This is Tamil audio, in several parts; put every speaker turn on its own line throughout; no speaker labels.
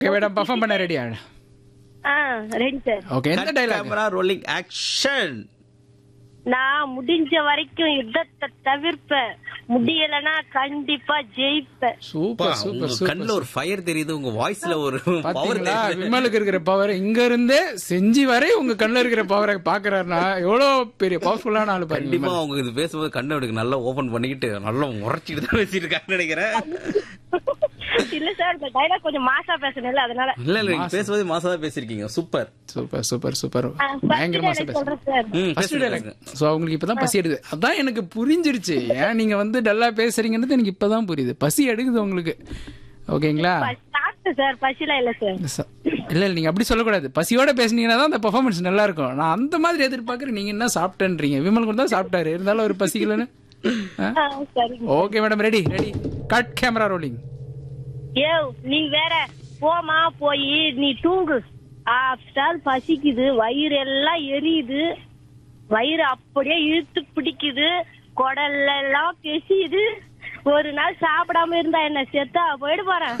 ஓகே மேடம் பர்ஃபார்ம் பண்ண ரெடியா
ஆ ரெடி சார்
ஓகே எந்த டைலாக்
கேமரா ரோலிங் ஆக்ஷன்
நான் முடிஞ்ச வரைக்கும் யுத்தத்தை தவிர்ப்பேன் முடியலன்னா கண்டிப்பா ஜெயிப்பேன்
சூப்பர் சூப்பர்
உங்க கண்ணுல
சூப்பர்
ஒரு ஃபயர் தெரியுது உங்க வாய்ஸ்ல ஒரு பவர்
பாத்தீங்களா
தெரியுது
விமலுக்கு இருக்கிற பவர் இங்க இருந்தே செஞ்சு வரை உங்க கண்ணுல இருக்கிற பவரை பாக்குறாருன்னா எவ்வளவு பெரிய பவர்ஃபுல்லான ஆளு பாருங்க
கண்டிப்பா
விமல்.
அவங்க இது பேசும்போது கண்ணை எடுக்க நல்லா ஓபன் பண்ணிக்கிட்டு நல்லா முறைச்சிட்டு தான் பேசிட்டு இருக்காங்கன்னு நினைக்கிறேன்
இல்ல சார் இந்த டைலாக் கொஞ்சம் மாசா பேசணும்ல அதனால
இல்ல இல்ல நீங்க பேசும்போது மாசா தான் பேசிருக்கீங்க சூப்பர்
சூப்பர் சூப்பர் சூப்பர்
ஆ, first
பயங்கரமா
dialogue
பேசுறேன்
சொல்றேன் சார்
ம்
ஃபர்ஸ்ட்
பேசுங்க,
டைலாக்
பேசுங்க.
சோ அவங்களுக்கு இப்பதான் பசி எடுக்குது அதான் எனக்கு புரிஞ்சிருச்சு ஏன் நீங்க வந்து டல்லா பேசுறீங்கன்றது எனக்கு இப்பதான் புரியுது பசி எடுக்குது உங்களுக்கு ஓகேங்களா
சாப்பிட்டு சார் பசிலாம் இல்ல சார்
ச- இல்ல இல்ல நீங்க அப்படி சொல்லக்கூடாது பசியோட பேசுனீங்கன்னா தான் அந்த பெர்ஃபார்மன்ஸ் நல்லா இருக்கும் நான் அந்த மாதிரி எதிர்பார்க்கறேன் நீங்க என்ன சாப்பிட்டேன்றீங்க விமல் கூட தான் சாப்பிட்டாரு இருந்தாலும் ஒரு பசிக்கலன்னு
ஆ, சரிங்க
okay madam ready ready cut camera rolling
ஏ நீ வேற போமா போய் நீ தூங்கு ஆஃப்டர் பசிக்குது வயிறு எல்லாம் எரியுது வயிறு அப்படியே இழுத்து பிடிக்குது குடல்ல எல்லாம் பெசியுது ஒரு நாள் சாப்பிடாம இருந்தா என்ன செத்தா போயிடு போறேன்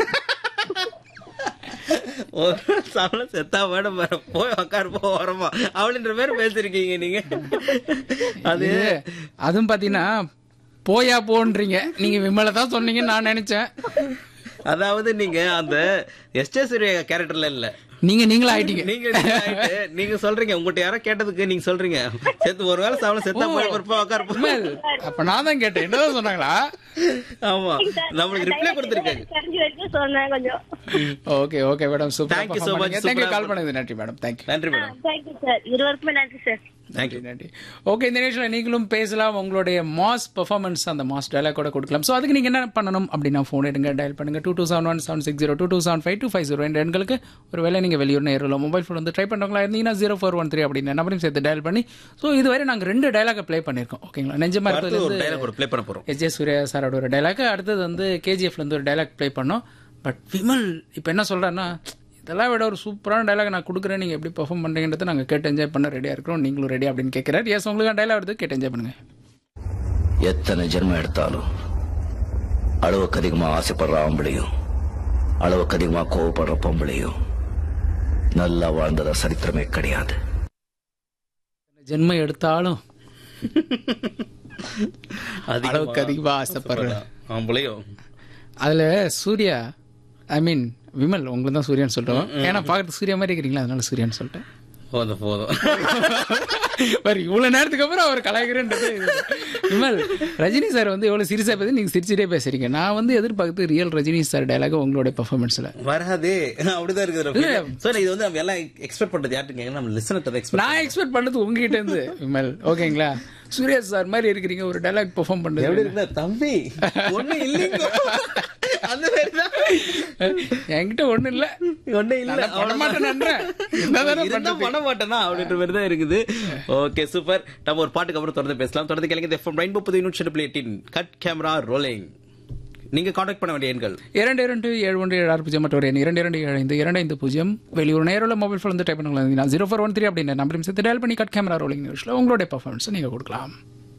ஒரு சாப்பிட செத்தா மேடம் போய் உக்காரு போ வரமா அப்படின்ற பேர் பேசிருக்கீங்க நீங்க அது
அது அதுவும் பாத்தீங்கன்னா போயா போன்றீங்க நீங்க விமலை தான் சொன்னீங்கன்னு நான் நினைச்சேன்
அதாவது நீங்க அந்த எஸ்டே சூரிய கேரக்டர்ல இல்ல
நீங்க நீங்களா ஆயிட்டீங்க
நீங்க நீங்க ஆயிட்டு, நீங்க சொல்றீங்க உங்ககிட்ட யாரோ கேட்டதுக்கு நீங்க சொல்றீங்க செத்து ஒரு வேளை சாப்பிட செத்தா போய் போ உக்காரு போ
விமல், அப்ப நான் தான் கேட்டேன் என்னதான் சொன்னாங்களா
ஆமா நம்மளுக்கு ரிப்ளை கொடுத்துருக்காங்க
தெரிஞ்ச வரைக்கும் சொன்னேன் கொஞ்சம்
okay okay madam super
Thank you so much,
thank you
super.
Call பண்ணது நன்றி மேடம் தேங்க்யூ
நன்றி மேடம்
தேங்க்யூ சார் இருவருக்குமே நன்றி சார்
தேங்க்யூ
நன்றி ஓகே இந்த நிகழ்ச்சியில் நீங்களும் பேசலாம் உங்களுடைய மாஸ் பெர்ஃபார்மன்ஸ் அந்த மாஸ் டைலாக் கூட கொடுக்கலாம் ஸோ அதுக்கு நீங்கள் என்ன பண்ணணும் அப்படின்னா ஃபோன் எடுங்க டயல் பண்ணுங்க two two seven one seven six zero two two seven five two five zero ரெண்டு எண்களுக்கு ஒரு வேளை நீங்கள் வெளியூர் நேரில் மொபைல் ஃபோன் வந்து ட்ரை பண்ணுறவங்களா இருந்தீங்கன்னா ஜீரோ ஃபோர் ஒன் த்ரீ அப்படின்னு நம்பரையும் சேர்த்து டயல் பண்ணி ஸோ இதுவரை நாங்கள் ரெண்டு டைலாக் ப்ளே பண்ணியிருக்கோம் ஓகேங்களா நெஞ்சமா
அடுத்து ஒரு
இருக்கிறது
டைலாக் ஒரு ப்ளே பண்ண போறோம்
எஸ் ஜே சூர்யா சாரோட ஒரு டைலாக் அடுத்தது வந்து கேஜிஎஃப்ல இருந்து ஒரு டைலாக் ப்ளே பண்ணோம் பட் விமல் இப்போ என்ன சொல்றாருன்னா இதெல்லாம் விட ஒரு சூப்பரான டைலாக் நான் கொடுக்குறேன் நீங்கள் எப்படி பெர்ஃபார்ம் பண்ணுறீங்கன்றதை நாங்கள் கேட்டு என்ஜாய் பண்ண ரெடியாக இருக்கிறோம் நீங்களும் ரெடி அப்படின்னு கேட்குறாரு எஸ் உங்களுக்கு டைலாக் வருது கேட்டு என்ஜாய் பண்ணுங்க
எத்தனை ஜென்மம் எடுத்தாலும் அளவுக்கு அதிகமா ஆசைப்படுற ஆம்பளையும் அளவுக்கு அதிகமா கோவப்படுற பொம்பளையும் நல்லா வாழ்ந்ததா சரித்திரமே கிடையாது
ஜென்மம் எடுத்தாலும்
அதிகமா
அளவுக்கு அதிகமாக ஆசைப்படுறேன்
ஆம்பளையும்
அதில் சூர்யா ஐ மீன் விமல் உங்களுக்கு தான் சூர்யான்னு சொல்லிட்டோம் ஏன்னா பார்க்கறது சூர்யா மாதிரி இருக்கிறீங்களா அதனால சூர்யான்னு சொல்லிட்டேன்
போதும் போதும்
பாரு இவ்வளவு நேரத்துக்கு அப்புறம் அவர் கலாய்க்கிறேன்றது இது. விமல் ரஜினி சார் வந்து எவ்வளவு சீரியஸா பேசி நீங்க சிரிச்சிட்டே பேசுறீங்க நான் வந்து எதிர்பார்க்குறது ரியல் ரஜினி சார் டைலாக் உங்களுடைய பெர்ஃபார்மன்ஸ்ல
வராதே அப்படிதான் இருக்குது சார் இது வந்து நம்ம எல்லாம் எக்ஸ்பெக்ட் பண்றது யார்ட்டு கேட்க நம்ம லிசனர் எக்ஸ்பெக்ட்
நான் எக்ஸ்பெக்ட் பண்ணது உங்ககிட்ட இருந்து விமல் ஓகேங்களா சூர்யா சார் மாதிரி இருக்கிறீங்க ஒரு டைலாக் பெர்ஃபார்ம்
எப்படி
பண்றது
இருக்குதா தம்பி ஒண்ணு இல்லைங்க அந்த மாதிரி தான்
என்கிட்ட ஒண்ணு இல்ல
ஒண்ணு இல்ல
நான் பண்ண மாட்டேன்றேன். என்னதானே
இருந்தா பண்ண மாட்டேனா அப்படின்ற மாதிரி தான் இருக்குது ஓகே சூப்பர் நம்ம ஒரு பாட்டுக்கு அப்புறம் தொடர்ந்து பேசலாம் தொடர்ந்து கேளுங்க எஃப்எம் ரெயின்போ புது நூற்றி எயிட்டின் கட் கேமரா ரோலிங் நீங்க காண்டாக்ட் பண்ண வேண்டிய எண்கள்
இரண்டு இரண்டு ஏழு ஒன்று ஏழு ஆறு பூஜ்ஜியம் மற்றும் எண் இரண்டு இரண்டு ஏழு ஐந்து இரண்டு ஐந்து பூஜ்ஜியம் வெளியூர் நேரில் மொபைல் ஃபோன் வந்து டைப் பண்ணுங்களா ஜீரோ ஃபோர் ஒன் த்ரீ அப்படின்னு நம்பரையும் சேர்த்து டயல் பண்ணி கட் கேமரா ரோலிங் நியூஸில் உங்களுடைய பர்ஃபார்மன்ஸ் நீங்கள் கொடுக்கலாம்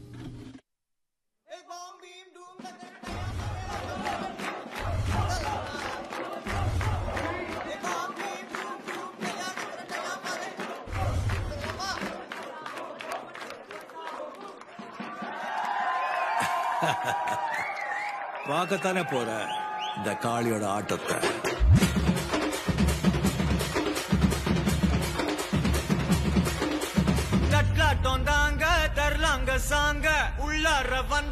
பார்க்கத்தானே போற இந்த காளியோட ஆட்டத்தை
தட்லாட்டம் தாங்க தரலாங்க சாங்க உள்ளார வந்த